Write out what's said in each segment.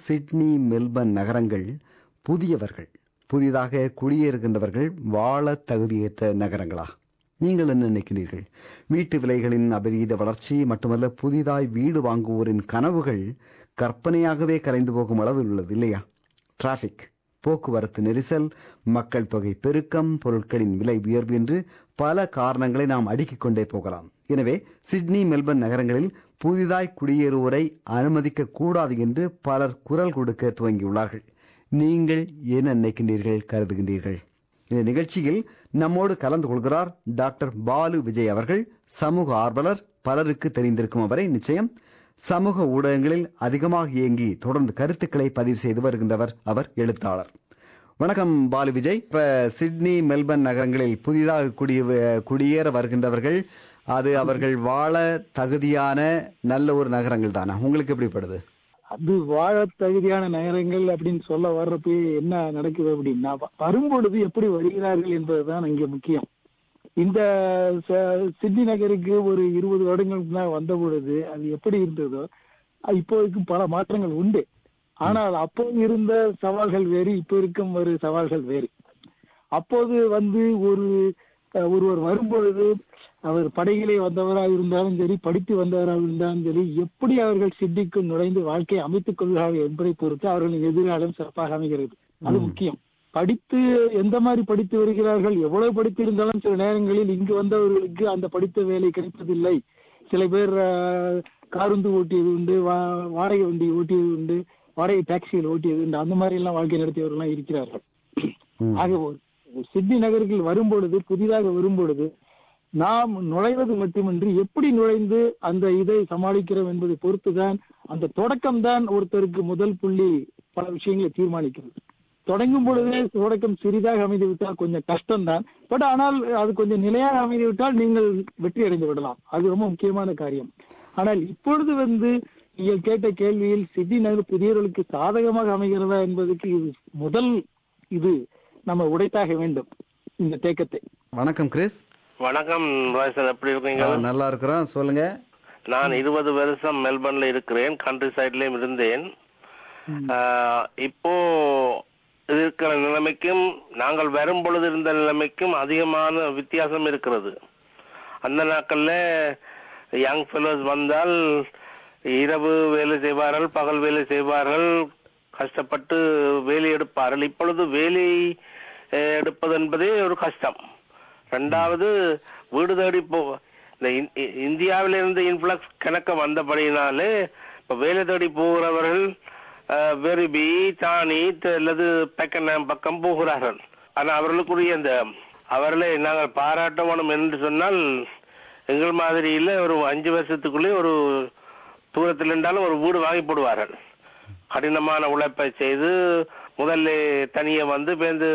Sydney Melbourne நகரங்கள் புதியவர்கள் புதிதாக குடியேறுகின்றவர்கள் வாழ தகுதியற்ற நகரங்களா நீங்கள் என்ன நினைக்கிறீர்கள் வீட்டு விலைகளின் அபரீத வளர்ச்சி மட்டுமல்ல புதிதாய் வீடு வாங்குவோரின் கனவுகள் கற்பனையாகவே கலைந்து போகும் அளவில் உள்ளது இல்லையா டிராபிக் போக்குவரத்து நெரிசல் மக்கள் தொகை பெருக்கம் பொருட்களின் விலை உயர்வு என்று பல காரணங்களை நாம் அடுக்கிக் கொண்டே போகலாம் எனவே சிட்னி மெல்பர்ன் நகரங்களில் புதிதாய் குடியேறுவோரை அனுமதிக்க கூடாது என்று பலர் குரல் கொடுக்க துவங்கியுள்ளார்கள் நீங்கள் என்ன நினைக்கின்றீர்கள் கருதுகின்றீர்கள் இந்த நிகழ்ச்சியில் நம்மோடு கலந்து கொள்கிறார் டாக்டர் பாலு விஜய் அவர்கள் சமூக ஆர்வலர் பலருக்கு தெரிந்திருக்கும் அவரை நிச்சயம் சமூக ஊடகங்களில் அதிகமாக இயங்கி தொடர்ந்து கருத்துக்களை பதிவு செய்து வருகின்றவர் அவர் எழுத்தாளர் வணக்கம் பாலு விஜய் இப்ப சிட்னி மெல்பர்ன் நகரங்களில் புதிதாக குடி குடியேற வருகின்றவர்கள் அது அவர்கள் வாழ தகுதியான நல்ல ஒரு நகரங்கள் தானா உங்களுக்கு எப்படிப்படுது அது வாழ தகுதியான நகரங்கள் அப்படின்னு சொல்ல வர்றப்ப என்ன நடக்குது அப்படின்னா வ- வரும்பொழுது எப்படி வருகிறார்கள் என்பதுதான் இங்க முக்கியம் இந்த ச- சிட்னி நகருக்கு ஒரு இருபது வருடங்களுக்கு முன்னாடி வந்த பொழுது அது எப்படி இருந்ததோ அது இப்போதைக்கு பல மாற்றங்கள் உண்டு ஆனால் அப்போ இருந்த சவால்கள் வேறு இப்போ இருக்கும் ஒரு சவால்கள் வேறு அப்போது வந்து ஒரு அஹ், ஒருவர் வரும்பொழுது அவர் படையிலே வந்தவராக இருந்தாலும் சரி படித்து வந்தவராக இருந்தாலும் சரி எப்படி அவர்கள் சித்திக்குள் நுழைந்து வாழ்க்கையை அமைத்துக் கொள்கிறார்கள் என்பதை பொறுத்து அவர்களின் எதிர்காலம் சிறப்பாக அமைகிறது அது முக்கியம் படித்து எந்த மாதிரி படித்து வருகிறார்கள் எவ்வளவு படித்து இருந்தாலும் சில நேரங்களில் இங்கு வந்தவர்களுக்கு அந்த படித்த வேலை கிடைப்பதில்லை சில பேர் அஹ், காருந்து ஓட்டியது உண்டு வா- வாடகை வண்டி ஓட்டியது உண்டு வாடகை டாக்ஸியில் ஓட்டியது உண்டு அந்த மாதிரி எல்லாம் வாழ்க்கை நடத்தியவர்கள்லாம் இருக்கிறார்கள் ஆக ஒரு- சிட்னி நகருக்கு வரும்பொழுது புதிதாக வரும்பொழுது நாம் நுழைவது மட்டுமின்றி எப்படி நுழைந்து அந்த இதை சமாளிக்கிறோம் என்பதை பொறுத்துதான் அந்த தொடக்கம்தான் ஒருத்தருக்கு முதல் புள்ளி பல விஷயங்களை தீர்மானிக்கிறது தொடங்கும் பொழுதே தொடக்கம் சிறிதாக அமைந்து விட்டால் கொஞ்சம் கஷ்டம்தான் பட் ஆனால் அது கொஞ்சம் நிலையாக அமைந்து விட்டால் நீங்கள் வெற்றி அடைந்து விடலாம் அது ரொம்ப முக்கியமான காரியம் ஆனால் இப்பொழுது வந்து நீங்கள் கேட்ட கேள்வியில் சிட்டி நகர் புதியவர்களுக்கு சாதகமாக அமைகிறதா என்பதற்கு இது முதல் இது நம்ம உடைத்தாக வேண்டும் இந்த தேக்கத்தை வணக்கம் கிறிஸ் வணக்கம் ராஜன் எப்படி இருக்கீங்க ஆ, நல்லா இருக்கிறோம் சொல்லுங்க நான் இருபது வருஷம் மெல்பர்ன்ல இருக்கிறேன் கண்ட்ரி சைட்லயும் இருந்தேன் ஆஹ், இப்போ இருக்கிற நிலைமைக்கும் நாங்கள் வரும் பொழுது இருந்த நிலைமைக்கும் அதிகமான வித்தியாசம் இருக்கிறது அந்த நாட்கள்ல யங் ஃபெலோஸ் வந்தால் இரவு வேலை செய்வார்கள் பகல் வேலை செய்வார்கள் கஷ்டப்பட்டு வேலை எடுப்பார்கள் இப்பொழுது வேலை அஹ், எடுப்பது என்பதே ஒரு கஷ்டம் ரெண்டாவது வீடு தேடி போ இந்த இந்- இ- இந்தியாவிலிருந்து இன்ஃப்ளக்ஸ் கணக்க வந்தபடியினாலே இப்ப வேலை தேடி போகிறவர்கள் அஹ், வெரிபி தானி த- அல்லது பெக்கனம் பக்கம் போகிறார்கள் ஆனா அவர்களுக்குரிய இந்த அவர்களை நாங்கள் பாராட்ட வேணும் என்று சொன்னால் எங்கள் மாதிரி இல்ல ஒரு அஞ்சு வருஷத்துக்குள்ளே ஒரு தூரத்தில் இருந்தாலும் ஒரு வீடு வாங்கி போடுவார்கள் கடினமான உழைப்பை செய்து முதல்ல தனியே வந்து பேருந்து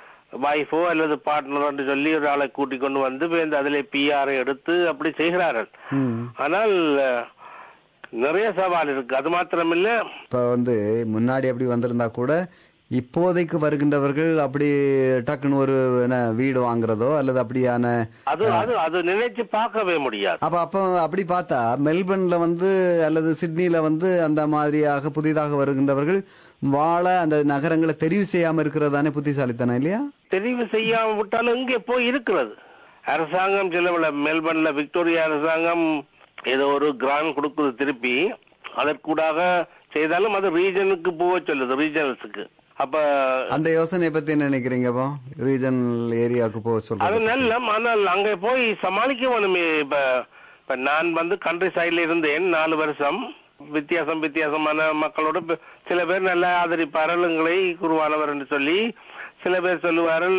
வைஃபோ அல்லது பார்ட்னர் என்று சொல்லி ஒரு ஆளை கூட்டிக் கொண்டு வந்து பேருந்து அதிலே பிஆர் எடுத்து அப்படி செய்கிறார்கள் ம். ஆனால் அஹ், நிறைய சவால் இருக்கு அது மாத்திரமில்ல இப்ப வந்து முன்னாடி அப்படி வந்திருந்தா கூட இப்போதைக்கு வருகின்றவர்கள் அப்படி டக்குன்னு ஒரு என்ன வீடு வாங்குறதோ அல்லது அப்படியான அது அது அது நினைச்சு பார்க்கவே முடியாது அப்ப அப்ப அப்படி பார்த்தா மெல்பர்ன்ல வந்து அல்லது சிட்னில வந்து அந்த மாதிரியாக புதிதாக வருகின்றவர்கள் வாழ அந்த நகரங்களை தெரிவு செய்யாம இருக்கிறது தானே புத்திசாலித்தனம் இல்லையா தெரிவு செய்யாம விட்டாலும் இங்கே போய் இருக்கிறது அரசாங்கம் சில மெல்பர்ன்ல விக்டோரியா அரசாங்கம் ஏதோ ஒரு கிராண்ட் கொடுக்குது திருப்பி அதற்கூடாக செய்தாலும் அது ரீஜனுக்கு போக சொல்லுது ரீஜனல்ஸுக்கு அப்ப அந்த யோசனையை பத்தி என்ன நினைக்கிறீங்க அப்போ ரீஜனல் ஏரியாவுக்கு போக அது சொல்றது நல்ல ஆனால் அங்க போய் சமாளிக்க வேணுமே இப்ப இப்ப நான் வந்து கண்ட்ரி சைடுல இருந்தேன் நாலு வருஷம் வித்தியாசம் வித்தியாசமான மக்களோட பே- சில பேர் நல்லா ஆதரிப்பார்கள் எங்களை குருவானவர் என்று சொல்லி சில பேர் சொல்லுவார்கள்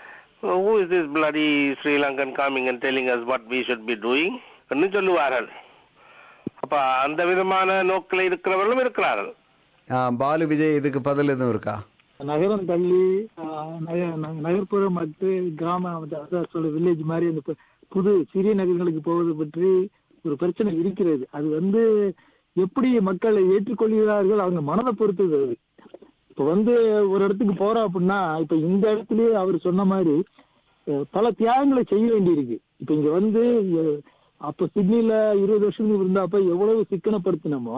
who is this bloody Sri Lankan coming and telling us what we should be doing என்று சொல்லுவார்கள் அப்ப அந்த விதமான நோக்கில் இருக்கிறவர்களும் இருக்கிறார்கள் ஆ, பாலு விஜய் இதுக்கு பதில் எதுவும் இருக்கா நகரம் தள்ளி ஆஹ், நக- நக- நகர்ப்புறம் மற்றும் கிராம அதான் சொல்ல வில்லேஜ் மாதிரி அந்த பு- புது சிறிய நகரங்களுக்கு போவது பற்றி ஒரு பிரச்சனை இருக்கிறது அது வந்து எப்படி மக்கள் ஏற்றுக்கொள்கிறார்கள் அவங்க மனதை பொறுத்தது அது இப்ப வந்து ஒரு இடத்துக்கு போறோம் அப்படின்னா இப்ப இந்த இடத்துலயே அவர் சொன்ன மாதிரி அஹ், பல தியாகங்களை செய்ய வேண்டியிருக்கு இப்ப இங்க வந்து அஹ், அப்ப சிட்னில இருபது வருஷத்துக்கு இருந்தப்ப எவ்வளவு சிக்கனப்படுத்தினமோ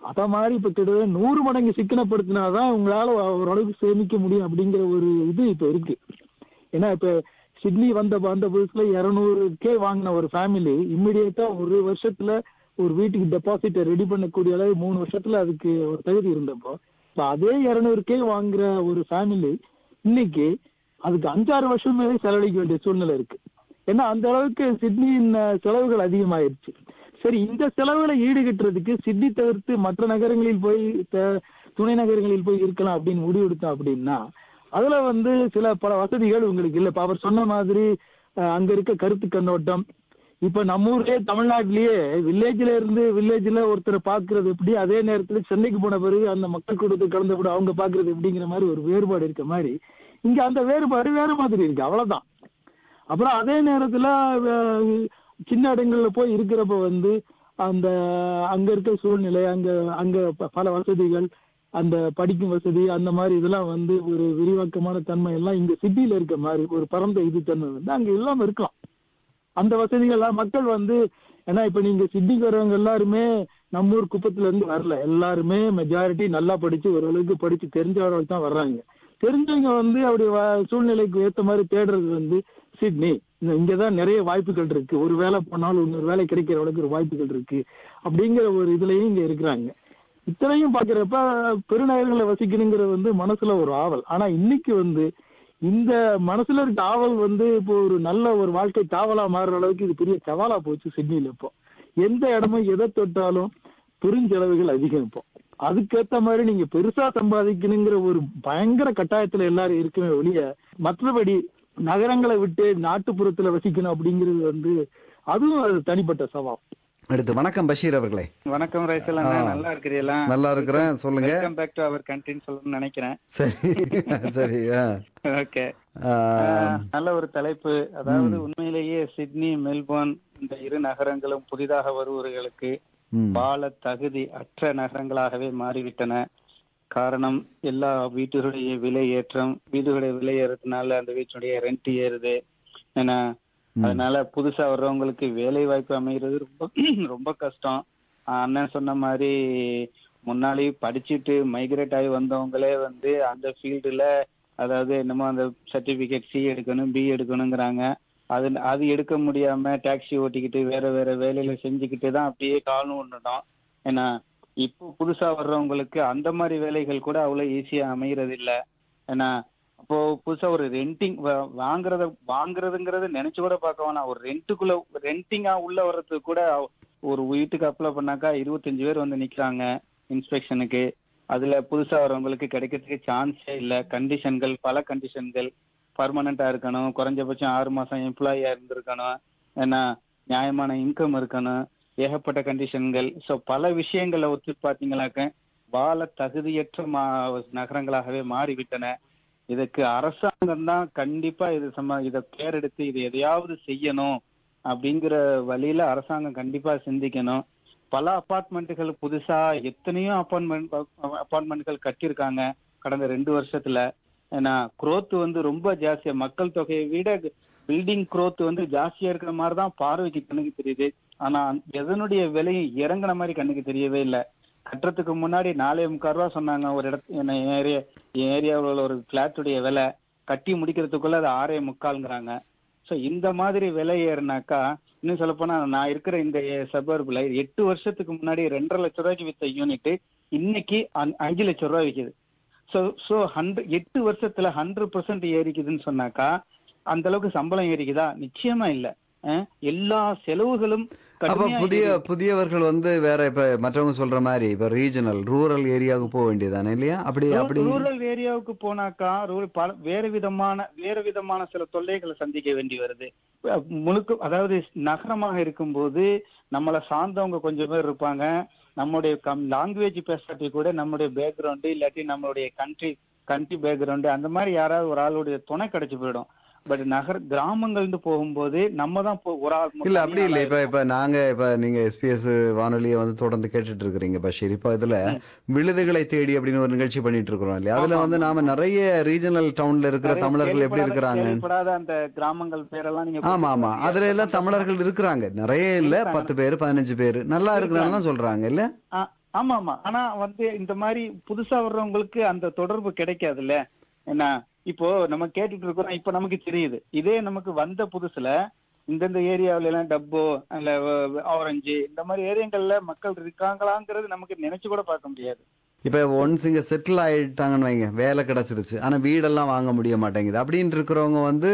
அத மாதிரி இப்ப கிட்டத்தட்ட நூறு மடங்கு சிக்கனப்படுத்தினாதான் உங்களால ஓரளவுக்கு சேமிக்க முடியும் அப்படிங்கிற ஒரு இது இப்ப இருக்கு ஏன்னா இப்ப சிட்னி வந்த வந்த புதுசுல இருநூறு கே வாங்கின ஒரு ஃபேமிலி இம்மிடியட்டா ஒரு வருஷத்துல ஒரு வீட்டுக்கு டெபாசிட்டை ரெடி பண்ணக்கூடிய அளவு மூணு வருஷத்துல அதுக்கு ஒரு தகுதி இருந்தப்போ இப்ப அதே இருநூறு கே வாங்குற ஒரு ஃபேமிலி இன்னைக்கு அதுக்கு அஞ்சாறு வருஷமே செலவழிக்க வேண்டிய சூழ்நிலை இருக்கு ஏன்னா அந்த அளவுக்கு சிட்னியின் அஹ், செலவுகள் அதிகமாயிருச்சு சரி இந்த செலவுகளை ஈடுகட்டுறதுக்கு சிட்னி தவிர்த்து மற்ற நகரங்களில் போய் த- துணை நகரங்களில் போய் இருக்கலாம் அப்படின்னு முடிவெடுத்தோம் அப்படின்னா அதுல வந்து சில பல வசதிகள் உங்களுக்கு இல்ல இப்ப அவர் சொன்ன மாதிரி அஹ், அங்க இருக்க கருத்து கண்ணோட்டம் இப்ப நம்ம ஊர்லயே தமிழ்நாட்டிலேயே வில்லேஜ்ல இருந்து வில்லேஜ்ல ஒருத்தரை பாக்குறது எப்படி அதே நேரத்துல சென்னைக்கு போன பிறகு அந்த மக்கள் கூட்டத்தை கலந்த கூட அவங்க பாக்குறது எப்படிங்கிற மாதிரி ஒரு வேறுபாடு இருக்க மாதிரி இங்க அந்த வேறுபாடு வேற மாதிரி இருக்கு அவ்வளவுதான் அப்புறம் அதே நேரத்துல அஹ், சின்ன இடங்கள்ல போய் இருக்கிறப்ப வந்து அந்த அங்க இருக்க சூழ்நிலை அங்க அங்க ப- பல வசதிகள் அந்த படிக்கும் வசதி அந்த மாதிரி இதெல்லாம் வந்து ஒரு விரிவாக்கமான தன்மை எல்லாம் இங்க சிட்டில இருக்க மாதிரி ஒரு பரந்த இது தன்மை வந்து அங்க இல்லாம இருக்கலாம் அந்த வசதிகள்லாம் மக்கள் வந்து ஏன்னா இப்ப நீங்க சிட்டிக்கு வரவங்க எல்லாருமே நம்ம ஊர் குப்பத்துல இருந்து வரல எல்லாருமே மெஜாரிட்டி நல்லா படிச்சு ஓரளவுக்கு படிச்சு தெரிஞ்சவர்கள் தான் வர்றாங்க தெரிஞ்சவங்க வந்து அப்படி வ- சூழ்நிலைக்கு ஏத்த மாதிரி தேடுறது வந்து சிட்னி இந்த- இங்கதான் நிறைய வாய்ப்புகள் இருக்கு ஒரு வேலை போனாலும் இன்னொரு வேலை கிடைக்கிற அளவுக்கு ஒரு வாய்ப்புகள் இருக்கு அப்படிங்கிற ஒரு இதுலயும் இங்க இருக்கிறாங்க இத்தனையும் பாக்குறப்ப பெருநகரங்களை வசிக்கணுங்கிறது வந்து மனசுல ஒரு ஆவல் ஆனா இன்னைக்கு வந்து இந்த மனசுல இருக்க ஆவல் வந்து இப்போ ஒரு நல்ல ஒரு வாழ்க்கை தாவலா மாறுற அளவுக்கு இது பெரிய சவாலா போச்சு சிட்னில இப்போ எந்த இடமும் எதை தொட்டாலும் பெருஞ்செலவுகள் அதிகம் இப்போ அதுக்கேத்த மாதிரி நீங்க பெருசா சம்பாதிக்கணுங்கிற ஒரு பயங்கர கட்டாயத்துல எல்லாரும் இருக்குமே ஒழிய மற்றபடி நகரங்களை விட்டு நாட்டுப்புறத்துல வசிக்கணும் அப்படிங்கிறது வந்து அதுவும் அது தனிப்பட்ட சவால் அடுத்து வணக்கம் பஷீர் அவர்களே வணக்கம் ரைசல் அண்ணா நல்லா இருக்கிறீங்களா நல்லா இருக்கிறேன் சொல்லுங்க வெல்கம் பேக் டு அவர் கண்ட்ரின்னு சொல்லணும்னு நினைக்கிறேன் சரி சரி ஆ. ஓகே ஆ, நல்ல ஒரு தலைப்பு அதாவது உண்மையிலேயே சிட்னி மெல்போர்ன் இந்த இரு நகரங்களும் புதிதாக வருபவர்களுக்கு ம். வாழ தகுதி அற்ற நகரங்களாகவே மாறிவிட்டன காரணம் எல்லா வீட்டுகளுடைய விலை ஏற்றம் வீடுகளுடைய விலை ஏறதுனால அந்த வீட்டுடைய ரெண்ட் ஏறுது ஏன்னா அதனால புதுசா வர்றவங்களுக்கு வேலை வாய்ப்பு அமைகிறது ரொம்ப ரொம்ப கஷ்டம் ஆஹ் அண்ணன் சொன்ன மாதிரி முன்னாடி படிச்சுட்டு மைக்ரேட் ஆகி வந்தவங்களே வந்து அந்த ஃபீல்டுல அதாவது என்னமோ அந்த சர்டிபிகேட் சி எடுக்கணும் பி எடுக்கணுங்கிறாங்க அது அது எடுக்க முடியாம டாக்ஸி ஓட்டிக்கிட்டு வேற வேற வேலையில செஞ்சுக்கிட்டு தான் அப்படியே காலம் ஒண்ணுட்டோம் ஏன்னா இப்போ புதுசா வர்றவங்களுக்கு அந்த மாதிரி வேலைகள் கூட அவ்வளவு ஈஸியா அமையறது இல்ல ஏன்னா அப்போ புதுசா ஒரு ரெண்டிங் வாங்குறத வாங்குறதுங்கிறது நினைச்சு கூட பார்க்க வேணாம் ஒரு ரெண்ட்டுக்குள்ள ரெண்டிங்கா உள்ள வர்றதுக்கு கூட ஒரு வீட்டுக்கு அப்ளை பண்ணாக்கா இருபத்தஞ்சு பேர் வந்து நிக்கிறாங்க இன்ஸ்பெக்ஷனுக்கு அதுல புதுசா வரவங்களுக்கு கிடைக்கிறதுக்கு சான்ஸே இல்ல கண்டிஷன்கள் பல கண்டிஷன்கள் பர்மனண்டா இருக்கணும் குறைஞ்சபட்சம் ஆறு மாசம் எம்ப்ளாயியா இருந்திருக்கணும் ஏன்னா நியாயமான இன்கம் இருக்கணும் ஏகப்பட்ட கண்டிஷன்கள் ஸோ பல விஷயங்களை ஒத்து பாத்தீங்களாக்க வாழ தகுதியற்ற மா நகரங்களாகவே மாறிவிட்டன இதுக்கு அரசாங்கம் தான் கண்டிப்பா இது சம இதை பேரெடுத்து இது எதையாவது செய்யணும் அப்படிங்கிற வழியில அரசாங்கம் கண்டிப்பா சிந்திக்கணும் பல அபார்ட்மெண்ட்டுகள் புதுசா எத்தனையோ அப்பார்ட்மெண்ட் அப்பார்ட்மெண்ட்கள் கட்டியிருக்காங்க கடந்த ரெண்டு வருஷத்துல ஏன்னா growth வந்து ரொம்ப ஜாஸ்தியா மக்கள் தொகையை விட பில்டிங் growth வந்து ஜாஸ்தியா இருக்கிற மாதிரி தான் பார்வைக்கு கண்ணுக்கு தெரியுது ஆனா எதனுடைய விலையும் இறங்குன மாதிரி கண்ணுக்கு தெரியவே இல்லை கட்டுறதுக்கு முன்னாடி நாலே முக்கால் ரூபா சொன்னாங்க ஒரு இடத்து என்ன ஏரியா என் ஏரியாவில் உள்ள ஒரு பிளாட்டுடைய விலை கட்டி முடிக்கிறதுக்குள்ள அது ஆறே முக்கால்ங்கிறாங்க ஸோ இந்த மாதிரி விலை ஏறினாக்கா இன்னும் சொல்ல போனா நான் இருக்கிற இந்த சபர்ப்ல எட்டு வருஷத்துக்கு முன்னாடி ரெண்டரை லட்ச ரூபாய்க்கு வித்த யூனிட் இன்னைக்கு அஞ்- அஞ்சு லட்ச ரூபாய் விற்குது ஸோ ஸோ ஹண்ட்ரட் எட்டு வருஷத்துல ஹண்ட்ரட் பர்சன்ட் ஏறிக்குதுன்னு சொன்னாக்கா அந்த அளவுக்கு சம்பளம் ஏறிக்குதா நிச்சயமா இல்ல அஹ் எல்லா செலவுகளும் அப்ப கடுமையா புதிய ஏறிருக்கு. புதியவர்கள் வந்து வேற இப்ப மற்றவங்க சொல்ற மாதிரி இப்ப ரீஜனல் ரூரல் ஏரியாவுக்கு போக வேண்டியதானே இல்லையா அப்படி அப்படி ரூரல் ஏரியாவுக்கு போனாக்கா ரூரல் பல வேறு விதமான வேறு விதமான சில தொல்லைகளை சந்திக்க வேண்டி வருது அஹ் முழுக்க அதாவது நகரமாக இருக்கும்போது நம்மளை சார்ந்தவங்க கொஞ்சம் பேர் இருப்பாங்க நம்முடைய கம் லாங்குவேஜ் பேசாட்டி கூட நம்முடைய பேக்ரவுண்டு இல்லாட்டி நம்மளுடைய கண்ட்ரி கண்ட்ரி பேக்ரவுண்டு அந்த மாதிரி யாராவது ஒரு ஆளுடைய துணை கிடைச்சு போயிடும் பட் நகர் கிராமங்கள்னு போகும்போது நம்ம தான் போ- ஒரு ஆள் இல்ல அப்படி இல்ல இப்ப இப்ப நாங்க இப்ப நீங்க எஸ்பிஎஸ் வானொலியை வந்து தொடர்ந்து கேட்டுட்டு இருக்கிறீங்க பஷீர் இப்ப இதுல விழுதுகளை தேடி அப்படின்னு ஒரு நிகழ்ச்சி பண்ணிட்டு இருக்கிறோம் இல்லையா அதுல வந்து நாம நிறைய ரீஜனல் டவுன்ல இருக்கிற நிறைய தமிழர்கள் எப்படி கேள்விப்படாத- இருக்கிறாங்க கேள்விப்படாத அந்த கிராமங்கள் பேரெல்லாம் நீங்க ஆமா ஆமா அதுல எல்லாம் தமிழர்கள் இருக்கிறாங்க நிறைய இல்ல பத்து பேர் பதினஞ்சு பேர் நல்லா இருக்கிறாங்க சொல்றாங்க இல்ல ஆ, ஆமா ஆமா ஆனா வந்து இந்த மாதிரி புதுசா வர்றவங்களுக்கு அந்த தொடர்பு கிடைக்காதுல்ல என்ன இப்போ நம்ம கேட்டுட்டு இருக்கிறோம் இப்ப நமக்கு தெரியுது இதே நமக்கு வந்த புதுசுல இந்தந்த ஏரியாவில எல்லாம் டப்போ இல்ல ஆரஞ்சு இந்த மாதிரி ஏரியாங்கள்ல மக்கள் இருக்காங்களாங்கிறது நமக்கு நினைச்சு கூட பார்க்க முடியாது இப்ப ஒன்ஸ் இங்க செட்டில் ஆயிட்டாங்கன்னு வைங்க வேலை கிடைச்சிருச்சு ஆனா வீடெல்லாம் வாங்க முடிய மாட்டேங்குது அப்படின்னு இருக்கிறவங்க வந்து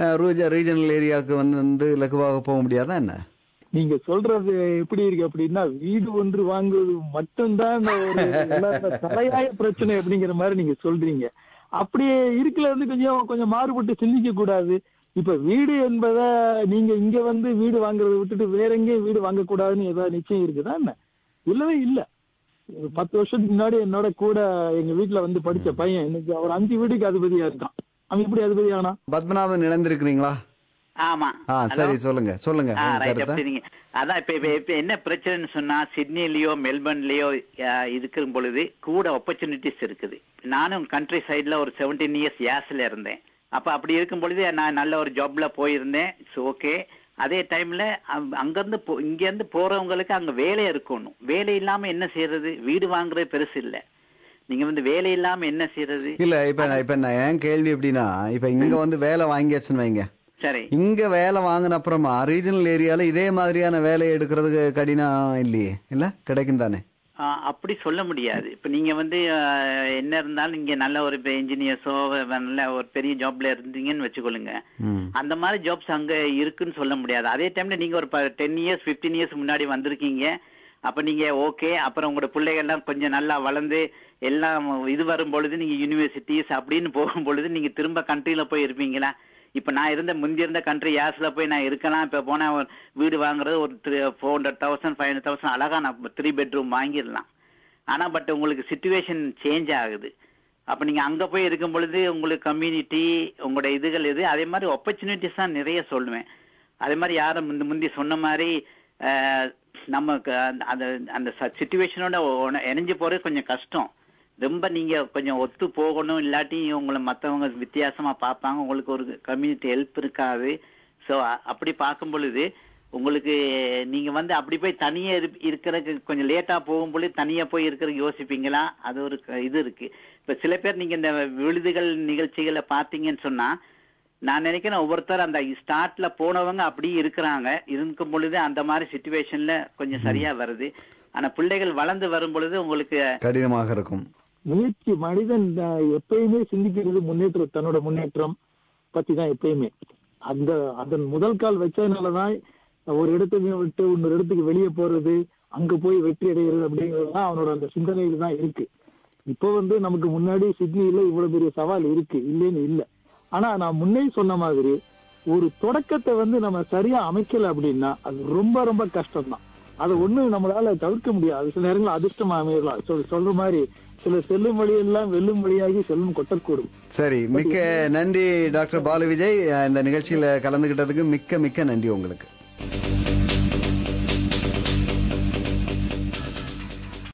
ரீஜனல் ஏரியாவுக்கு வந்து வந்து இலகுவாக போக முடியாதா என்ன நீங்க சொல்றது எப்படி இருக்கு அப்படின்னா வீடு ஒன்று வாங்குவது மட்டும்தான் இந்த ஒரு எல்லாரோட தலையாய பிரச்சனை அப்படிங்கிற மாதிரி நீங்க சொல்றீங்க அப்படியே இருக்குல இருந்து கொஞ்சம் கொஞ்சம் மாறுபட்டு சிந்திக்க கூடாது இப்ப வீடு என்பத நீங்க இங்க வந்து வீடு வாங்குறதை விட்டுட்டு வேற எங்கேயும் வீடு வாங்க கூடாதுன்னு ஏதாவது நிச்சயம் இருக்குதா என்ன இல்லவே இல்ல ஒரு பத்து வருஷத்துக்கு முன்னாடி என்னோட கூட எங்க வீட்டுல வந்து படிச்ச பையன் இன்னைக்கு அவர் அஞ்சு வீட்டுக்கு அதிபதியா இருக்கான் அவன் எப்படி அதிபதி ஆனா பத்மநாபன் இணைந்திருக்கிறீங்களா ஆமா ஆ சரி சொல்லுங்க சொல்லுங்க ஆ, உங்க right, கருத்தை அப்படிங்க. அதான் இப்ப இப்ப இப்ப என்ன பிரச்சனைன்னு சொன்னா சிட்னிலயோ மெல்பர்ன்லயோ இருக்கும் பொழுது கூட ஆப்பர்ச்சுனிட்டிஸ் இருக்குது நானும் கண்ட்ரி சைடுல ஒரு செவன்டீன் இயர்ஸ் யாஸ்ல இருந்தேன் அப்ப அப்படி இருக்கும் பொழுது நான் நல்ல ஒரு ஜாப்ல போயிருந்தேன் ஓகே அதே டைம்ல அங்கிருந்து போ- இங்க இருந்து போறவங்களுக்கு அங்க வேலை இருக்கணும் வேலை இல்லாம என்ன செய்யறது வீடு வாங்குறது பெருசு இல்ல நீங்க வந்து வேலை இல்லாம என்ன செய்யறது இல்ல இப்ப நான்- இப்ப நான் ஏன் கேள்வி எப்படின்னா இப்ப இங்க வந்து வேலை வாங்கியாச்சுன்னு வைங்க சரி இங்க வேலை வாங்கின அப்புறமா ரீஜனல் ஏரியால இதே மாதிரியான வேலையை எடுக்கிறதுக்கு கடினம் இல்லையே இல்ல கிடைக்கும் தானே ஆ, அப்படி சொல்ல முடியாது இப்ப நீங்க வந்து ஆ, என்ன இருந்தாலும் இங்க நல்ல ஒரு இன்ஜினியர்ஸோ நல்ல ஒரு பெரிய ஜாப்ல இருந்தீங்கன்னு வச்சுக்கொள்ளுங்க ம். அந்த மாதிரி ஜாப்ஸ் அங்க இருக்குன்னு சொல்ல முடியாது அதே டைம்ல நீங்க ஒரு டென் இயர்ஸ் 15 இயர்ஸ் முன்னாடி வந்திருக்கீங்க அப்ப நீங்க ஓகே அப்புறம் உங்களோட பிள்ளைகள் எல்லாம் கொஞ்சம் நல்லா வளர்ந்து எல்லாம் இது வரும் பொழுது நீங்க யூனிவர்சிட்டிஸ் அப்படின்னு போகும் பொழுது நீங்க திரும்ப கண்ட்ரில போய் இருப்பீங்களா இப்ப நான் இருந்த முந்தி இருந்த கண்ட்ரி யாஸ்ல போய் நான் இருக்கலாம் இப்ப போனா ஒரு வீடு வாங்குறது ஒரு four hundred thousand five hundred thousand அழகா நான் த்ரீ பெட்ரூம் வாங்கிடலாம் ஆனா பட் உங்களுக்கு சுச்சுவேஷன் சேஞ்ச் ஆகுது அப்ப நீங்க அங்க போய் இருக்கும் பொழுது உங்களுக்கு கம்யூனிட்டி உங்களோட இதுகள் எது அதே மாதிரி ஆப்பர்ச்சுனிட்டிஸ் தான் நிறைய சொல்லுவேன் அதே மாதிரி யாரும் முந்தி முந்தி சொன்ன மாதிரி அஹ், நமக்கு அந்த- அந்த அந்த சுச்சுவேஷனோட இணைஞ்சு போறது கொஞ்சம் கஷ்டம் ரொம்ப நீங்க கொஞ்சம் ஒத்து போகணும் இல்லாட்டி உங்களை மத்தவங்க வித்தியாசமா பார்ப்பாங்க உங்களுக்கு ஒரு கம்யூனிட்டி ஹெல்ப் இருக்காது ஸோ அப்படி பார்க்கும் பொழுது உங்களுக்கு நீங்க வந்து அப்படி போய் தனியா இரு- இருக்கறதுக்கு கொஞ்சம் லேட்டா போகும் பொழுது தனியா போய் இருக்கிறதுக்கு யோசிப்பீங்களா அது ஒரு க- இது இருக்கு இப்ப சில பேர் நீங்க இந்த விழுதுகள் நிகழ்ச்சிகளை பார்த்தீங்கன்னு சொன்னா நான் நினைக்கிறேன் ஒவ்வொருத்தர் அந்த ஸ்டார்ட்ல போனவங்க அப்படியே இருக்கிறாங்க இருக்கும் பொழுது அந்த மாதிரி சுச்சுவேஷன்ல கொஞ்சம் சரியா வருது ஆனா பிள்ளைகள் வளர்ந்து வரும் பொழுது உங்களுக்கு கடினமாக இருக்கும் முயற்சி மனிதன் அஹ், எப்பயுமே சிந்திக்கிறது முன்னேற்றம் தன்னோட முன்னேற்றம் பத்தி தான் எப்பயுமே அந்த அதன் முதல் கால் வச்சதுனாலதான் ஒரு இடத்துக்கு விட்டு இன்னொரு இடத்துக்கு வெளியே போறது அங்க போய் வெற்றி அடைகிறது அப்படிங்கறதுதான் அவனோட அந்த சிந்தனையில தான் இருக்கு இப்போ வந்து நமக்கு முன்னாடி சிட்னில இவ்வளவு பெரிய சவால் இருக்கு இல்லைன்னு இல்ல ஆனா நான் முன்னே சொன்ன மாதிரி ஒரு தொடக்கத்தை வந்து நம்ம சரியா அமைக்கல அப்படின்னா அது ரொம்ப ரொம்ப கஷ்டம் தான் அதை ஒண்ணு நம்மளால தவிர்க்க முடியாது சில நேரங்கள் அதிர்ஷ்டமா அமையலாம் சொல் சொல்ற மாதிரி சில செல்லும் வழியெல்லாம் வெல்லும் வழியாகி செல்லும் கொட்டக்கூடும் சரி மிக்க நன்றி டாக்டர் பாலு விஜய் இந்த நிகழ்ச்சியில கலந்துகிட்டதுக்கு மிக்க மிக்க நன்றி உங்களுக்கு